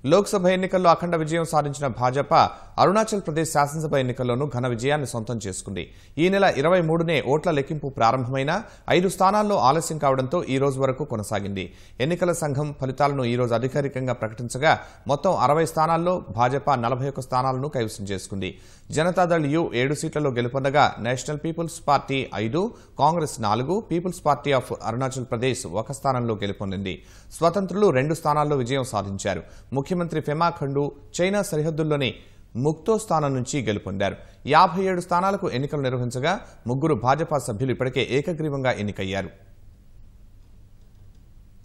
లోక్సభ ఎన్నికల్లో అఖండ విజయం సాధించిన భాజపా అరుణాచల్ ప్రదేశ్ శాసనసభ ఎన్నికల్లోనూ ఘన విజయాన్ని సొంతం చేసుకుంది ఈ నెల ఇరవై మూడునే ఓట్ల లెక్కింపు ప్రారంభమైన ఐదు స్థానాల్లో ఆలస్యం కావడంతో ఈ రోజు వరకు కొనసాగింది ఎన్నికల సంఘం ఫలితాలను ఈ రోజు అధికారికంగా ప్రకటించగా మొత్తం అరవై స్థానాల్లో భాజపా నలభై ఒక్క స్థానాలను కైవసం చేసుకుంది జనతాదళ్ యు ఏడు సీట్లలో గెలుపొందగా నేషనల్ పీపుల్స్ పార్టీ ఐదు కాంగ్రెస్ నాలుగు people's party of Arunachal Pradesh ఒక స్థానంలో గెలుపొందింది స్వతంత్రులు రెండు స్థానాల్లో విజయం సాధించారు ముఖ్యమంత్రి ఫెమా ఖండు చైనా సరిహద్దుల్లోని ముక్తో స్థానం నుంచి గెలుపొందారు యాభై ఏడు స్థానాలకు ఎన్నికలు నిర్వహించగా ముగ్గురు భాజపా సభ్యులు ఇప్పటికే ఏకగ్రీవంగా ఎన్నికయ్యారు